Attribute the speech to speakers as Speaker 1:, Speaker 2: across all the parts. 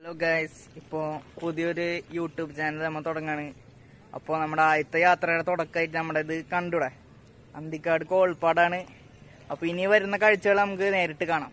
Speaker 1: Hello guys ഇപ്പോ പുതിയൊരു YouTube channel നമ്മൾ തുടങ്ങാണ് അപ്പോൾ നമ്മുടെ ആദ്യത്തെ യാത്രയുടെ തുടക്കമായിട്ട് നമ്മുടെ ഇത് കണ്ടൂടെ അന്തിക്കാട് കോൾപ്പാടാണ് അപ്പൊ ഇനി വരുന്ന കാഴ്ചകൾ നമുക്ക് നേരിട്ട് കാണാം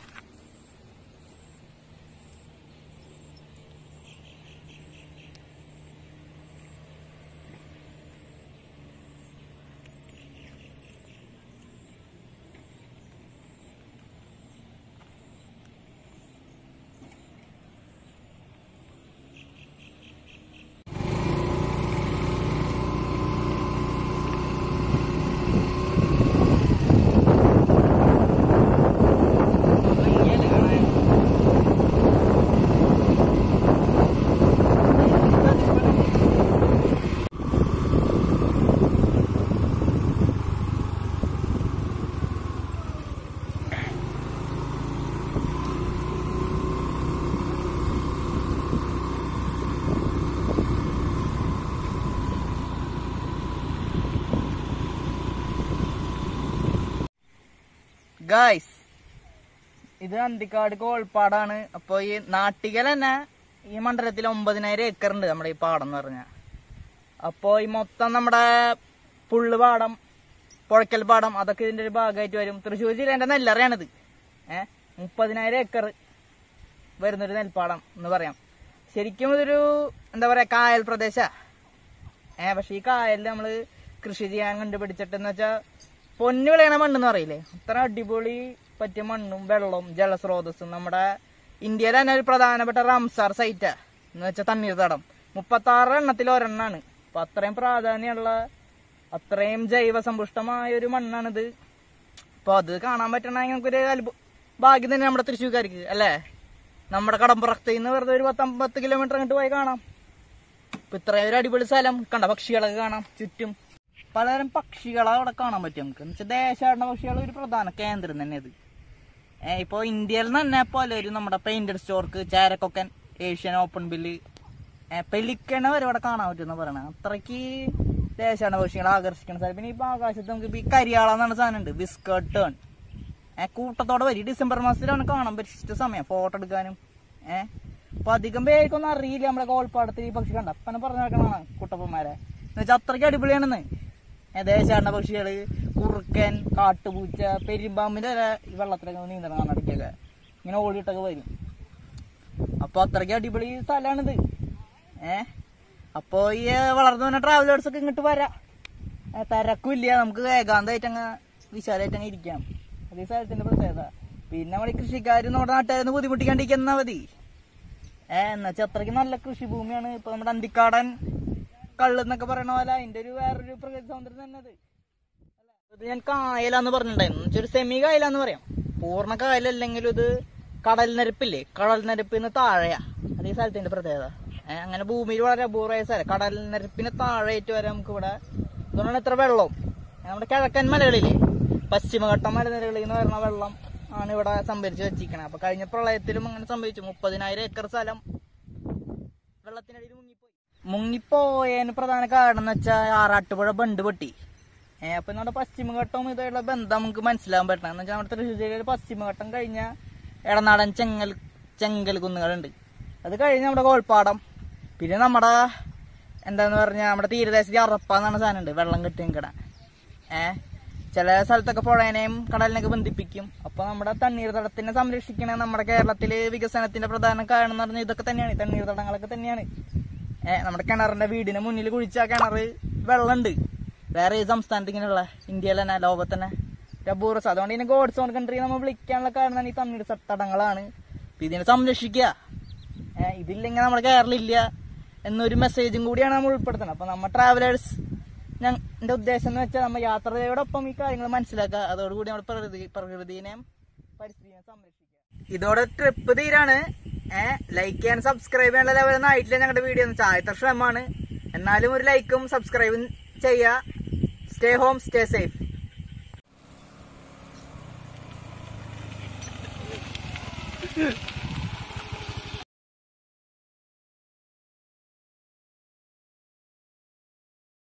Speaker 1: ഗായ്സ് ഇത് അന്തിക്കാട് കോൾപ്പാടാണ് അപ്പൊ ഈ നാട്ടികൽ തന്നെ ഈ മണ്ഡലത്തിൽ ഒമ്പതിനായിരം ഏക്കർ ഉണ്ട് നമ്മുടെ ഈ പാടം എന്ന് പറഞ്ഞ അപ്പോ ഈ മൊത്തം നമ്മുടെ പുള്ള് പാടം പുഴക്കൽ പാടം അതൊക്കെ ഇതിന്റെ ഒരു ഭാഗമായിട്ട് വരും തൃശ്ശൂർ ജില്ലേന്റെ നെല്ലറയാണിത് ഏഹ് മുപ്പതിനായിരം ഏക്കർ വരുന്നൊരു നെൽപ്പാടം എന്ന് പറയാം ശരിക്കും ഇതൊരു എന്താ പറയാ കായൽ പ്രദേശ ഏ പക്ഷെ ഈ കായലിൽ നമ്മള് കൃഷി ചെയ്യാൻ കണ്ടുപിടിച്ചിട്ടെന്ന് വെച്ചാ പൊന്നു വിളയണ മണ്ണെന്ന് പറയില്ലേ അത്ര അടിപൊളി പറ്റിയ മണ്ണും വെള്ളവും ജലസ്രോതസ്സും നമ്മുടെ ഇന്ത്യയിലെ തന്നെ ഒരു പ്രധാനപ്പെട്ട റംസാർ സൈറ്റാ എന്ന് വെച്ചാൽ തണ്ണീർത്തടം മുപ്പത്തി ആറ് എണ്ണത്തിൽ ഒരെണ്ണാണ് അപ്പൊ അത്രയും പ്രാധാന്യമുള്ള അത്രയും ജൈവസമ്പുഷ്ടമായ ഒരു മണ്ണാണിത് അപ്പൊ അത് കാണാൻ പറ്റണമെങ്കിൽ നമുക്കൊരു അത്ഭു ഭാഗ്യം തന്നെ നമ്മുടെ തൃശ്ശൂർക്കാർക്ക് അല്ലേ നമ്മുടെ കടമ്പുറത്ത് നിന്ന് വെറുതെ ഒരു പത്തമ്പത്ത് കിലോമീറ്റർ അങ്ങോട്ട് പോയി കാണാം ഇപ്പൊ ഇത്രയും ഒരു അടിപൊളി സ്ഥലം കണ്ട പക്ഷികളൊക്കെ കാണാം ചുറ്റും പലതരം പക്ഷികളെ അവിടെ കാണാൻ പറ്റും നമുക്ക് എന്ന് വെച്ചാൽ ദേശാടന പക്ഷികളുടെ ഒരു പ്രധാന കേന്ദ്രം തന്നെ ഇത് ഏഹ് ഇപ്പൊ ഇന്ത്യയിൽ തന്നെ പലരും നമ്മുടെ പെയിന്റഡ് സ്റ്റോർക്ക് ചാരക്കൊക്കൻ ഏഷ്യൻ ഓപ്പൺ ബില്ല് പെലിക്കണ വരെ ഇവിടെ കാണാൻ പറ്റുമെന്ന് പറയണത് അത്രയ്ക്ക് ദേശാടന പക്ഷികളെ ആകർഷിക്കുന്ന സ്ഥലം പിന്നെ ഇപ്പൊ ആകാശത്ത് നമുക്ക് ഇപ്പൊ ഈ കരിയാള എന്നാണ് സാധനം ഉണ്ട് ബിസ്കട്ട് ടേൺ ഏഹ് കൂട്ടത്തോടെ വരും ഈ ഡിസംബർ മാസത്തിലാണ് കാണാൻ പറ്റിയ സമയം ഫോട്ടോ എടുക്കാനും ഏഹ് അപ്പൊ അധികം പേർക്കൊന്നും അറിയില്ല നമ്മുടെ കോൾപ്പാടത്തിൽ ഈ പക്ഷി കണ്ട അപ്പനെ പറഞ്ഞു വെക്കണതാണ് കുട്ടപ്പന്മാരെ എന്ന് വെച്ചാൽ അത്രയ്ക്ക് അടിപൊളിയാണെന്ന് ഏഹ് ദേശാടന പക്ഷികള് കുറുക്കൻ കാട്ടുപൂച്ച പെരുമ്പാമ്പിന്റെ വരെ ഈ വെള്ളത്തിലൊക്കെ നീന്തണം കാണാടിക്കൊക്കെ ഇങ്ങനെ ഓടിയിട്ടൊക്കെ വരും അപ്പൊ അത്രയ്ക്ക് അടിപൊളി സ്ഥലമാണിത് ഏഹ് അപ്പൊ ഈ വളർന്നു വന്ന ട്രാവലേഴ്സ് ഒക്കെ ഇങ്ങോട്ട് വരാം ഏ, തിരക്കില്ല നമുക്ക് ഏകാന്തമായിട്ട് അങ്ങ് വിശാലമായിട്ട് അങ്ങ് ഇരിക്കാം അതേ സ്ഥലത്തിന്റെ പ്രത്യേകത പിന്നെ നമ്മൾ ഈ കൃഷിക്കാർ നമ്മുടെ നാട്ടുകാരൊന്ന് ബുദ്ധിമുട്ടിക്കാണ്ടിരിക്കുന്ന മതി ഏ എന്നുവെച്ചാൽ അത്രയ്ക്ക് നല്ല കൃഷിഭൂമിയാണ് ഇപ്പൊ നമ്മുടെ അന്തിക്കാടൻ കള്ള് എന്നൊക്കെ പറയണ പോലെ അതിന്റെ ഒരു വേറൊരു പ്രകൃതി സൗന്ദര്യം തന്നെ അത് ഇത് ഞാൻ കായലാന്ന് പറഞ്ഞിട്ടുണ്ടായിരുന്നു എന്നുവെച്ചാൽ ഒരു സെമി കായലാന്ന് പറയാം പൂർണ്ണ കായലല്ലെങ്കിലും ഇത് കടൽ നിരപ്പില്ലേ കടൽ നിരപ്പിന് താഴെയാ അതേ സ്ഥലത്തിന്റെ പ്രത്യേകത ഏ, അങ്ങനെ ഭൂമിയിൽ വളരെ അപൂർവമായ സ്ഥലം കടൽ നിരപ്പിന് താഴെയായിട്ട് വരെ നമുക്ക് ഇവിടെ അതുകൊണ്ടാണ് ഇത്ര വെള്ളവും ഏ, നമ്മുടെ കിഴക്കൻ മലകളില്ലേ പശ്ചിമഘട്ട മലനിരകളിൽ നിന്ന് വരുന്ന വെള്ളം ആണ് ഇവിടെ സംഭരിച്ച് വെച്ചിരിക്കണത് അപ്പൊ കഴിഞ്ഞ പ്രളയത്തിലും അങ്ങനെ സംഭവിച്ചു മുപ്പതിനായിരം ഏക്കർ സ്ഥലം വെള്ളത്തിനടിയിൽ മുങ്ങിപ്പോയി മുങ്ങിപ്പോയതിന് പ്രധാന കാരണം എന്ന് വെച്ചാൽ ആറാട്ടുപുഴ ബണ്ട് പൊട്ടി ഏഹ് അപ്പൊ നമ്മുടെ പശ്ചിമഘട്ടവും ഇതായുള്ള ബന്ധം നമുക്ക് മനസ്സിലാകാൻ പറ്റണം എന്ന് വെച്ചാൽ നമ്മുടെ തൃശ്ശൂർ ജില്ലയിൽ പശ്ചിമഘട്ടം കഴിഞ്ഞ എടനാടൻ ചെങ്ങൽ ചെങ്കൽ കുന്നുകളുണ്ട് അത് കഴിഞ്ഞ് നമ്മുടെ കോൾപ്പാടം പിന്നെ നമ്മുടെ എന്താന്ന് പറഞ്ഞാൽ നമ്മുടെ തീരദേശത്ത് അറപ്പ എന്നാണ് സാധനം ഉണ്ട് വെള്ളം കെട്ടി നിൽക്കണ ഏഹ് ചില സ്ഥലത്തൊക്കെ പുഴേനെയും കടലിനെയൊക്കെ ബന്ധിപ്പിക്കും അപ്പൊ നമ്മുടെ തണ്ണീർത്തടത്തിനെ സംരക്ഷിക്കണ നമ്മുടെ കേരളത്തില് വികസനത്തിന്റെ പ്രധാന കാരണം എന്ന് പറഞ്ഞാൽ ഇതൊക്കെ തന്നെയാണ് ഈ തണ്ണീർത്തടങ്ങളൊക്കെ തന്നെയാണ് ഏഹ് നമ്മുടെ കിണറിന്റെ വീടിന് മുന്നിൽ കുഴിച്ച ആ കിണറ് വെള്ളമുണ്ട് വേറെ ഈ സംസ്ഥാനത്ത് ഇങ്ങനെയുള്ള ഇന്ത്യയിൽ തന്നെ ലോകത്ത് തന്നെ ഒരു അപൂർവ സ്ഥലം. അതുകൊണ്ട് ഇതിനെ ഗോഡ്സ് ഓൺ കൺട്രി നമ്മൾ വിളിക്കാനുള്ള കാരണം ഈ തണ്ണീർത്തടങ്ങളാണ് അപ്പൊ ഇതിനെ സംരക്ഷിക്കുക ഏഹ് ഇതില്ലെങ്കിൽ നമ്മുടെ കേരളം ഇല്ല എന്നൊരു മെസ്സേജും കൂടിയാണ് നമ്മൾ ഉൾപ്പെടുത്തുന്നത് അപ്പൊ നമ്മ ട്രാവലേഴ്സ് ഞാൻ എന്റെ ഉദ്ദേശം എന്ന് വെച്ചാൽ നമ്മൾ യാത്രയോടൊപ്പം ഈ കാര്യങ്ങൾ മനസ്സിലാക്കുക അതോടുകൂടി നമ്മുടെ പ്രകൃതി പ്രകൃതിനെയും പരിസ്ഥിതിനെയും സംരക്ഷിക്കുക ഇതോടെ ട്രിപ്പ് തീരാണ് ഏഹ് ലൈക്ക് ചെയ്യാൻ സബ്സ്ക്രൈബ് ചെയ്യാനുള്ള ലെവലൊന്നും ആയിട്ടില്ല ഞങ്ങളുടെ വീഡിയോ എന്ന് വെച്ചാൽ ആദ്യത്തെ ശ്രമമാണ് എന്നാലും ഒരു ലൈക്കും സബ്സ്ക്രൈബും ചെയ്യുക stay home stay safe
Speaker 2: Yeah.